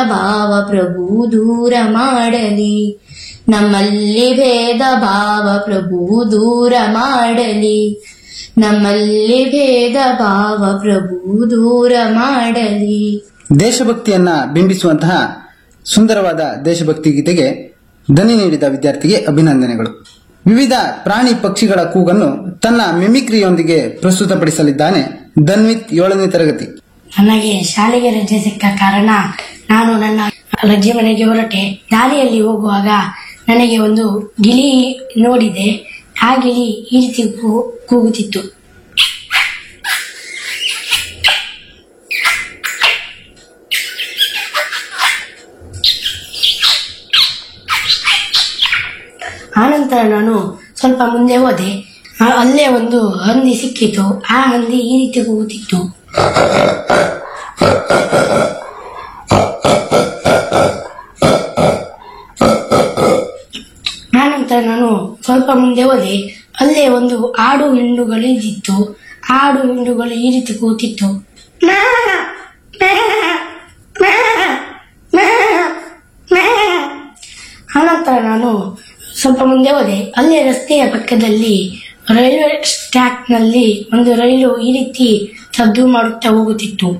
ಭಾವ ಪ್ರಭು ದೂರ ಮಾಡಲಿ ನಮ್ಮಲ್ಲಿ ಭೇದ ಭಾವ ಪ್ರಭು ದೂರ ಮಾಡಲಿ ನಮ್ಮಲ್ಲಿ ಭೇದ ಭಾವ ಪ್ರಭು ದೂರ ಮಾಡಲಿ ದೇಶಭಕ್ತಿಯನ್ನ ಬಿಂಬಿಸುವಂತಹ ಸುಂದರವಾದ ದೇಶಭಕ್ತಿ ಗೀತೆಗೆ ದನಿ ನೀಡಿದ ವಿದ್ಯಾರ್ಥಿಗೆ ಅಭಿನಂದನೆಗಳು ವಿವಿಧ ಪ್ರಾಣಿ ಪಕ್ಷಿಗಳ ಕೂಗನ್ನು ತನ್ನ ಮಿಮಿಕ್ರಿಯೊಂದಿಗೆ ಪ್ರಸ್ತುತಪಡಿಸಲಿದ್ದಾನೆ ಧನ್ವಿತ್ ಏಳನೇ ತರಗತಿ ನನಗೆ ಶಾಲೆಗೆ ರಜೆ ಸಿಕ್ಕ ಕಾರಣ ನಾನು ನನ್ನ ರಜೆ ಮನೆಗೆ ಹೊರಟೆ ದಾರಿಯಲ್ಲಿ ಹೋಗುವಾಗ ನನಗೆ ಒಂದು ಗಿಳಿ ನೋಡಿದೆ ಆ ಗಿಳಿ ಈ ರೀತಿ ಕೂ- ಕೂಗುತ್ತಿತ್ತು ಆನಂತರ ನಾನು ಸ್ವಲ್ಪ ಮುಂದೆ ಹೋದೆ ಆ- ಅಲ್ಲೇ ಒಂದು ಹಂದಿ ಸಿಕ್ಕಿತು ಆ ಹಂದಿ ಈ ರೀತಿ ಕೂಗುತ್ತಿತ್ತು ಆನಂತರ ನಾನು ಸ್ವಲ್ಪ ಮುಂದೆ ಹೋದೆ ಅಲ್ಲೇ ಒಂದು ಆಡು ಹಿಂಡುಗಳು ಇದ್ದಿತ್ತು ಆಡು ಹಿಂಡುಗಳು ಈ ರೀತಿ ಕೂತಿತ್ತು ಆನಂತರ ನಾನು ಸ್ವಲ್ಪ ಮುಂದೆ ಹೋದೆ ಅಲ್ಲೇ ರಸ್ತೆಯ ಪಕ್ಕದಲ್ಲಿ ರೈಲ್ವೆ ಟ್ರ್ಯಾಕ್ನಲ್ಲಿ ಒಂದು ರೈಲು ಈ ರೀತಿ ಸದ್ದು ಮಾಡುತ್ತಾ ಹೋಗುತ್ತಿತ್ತು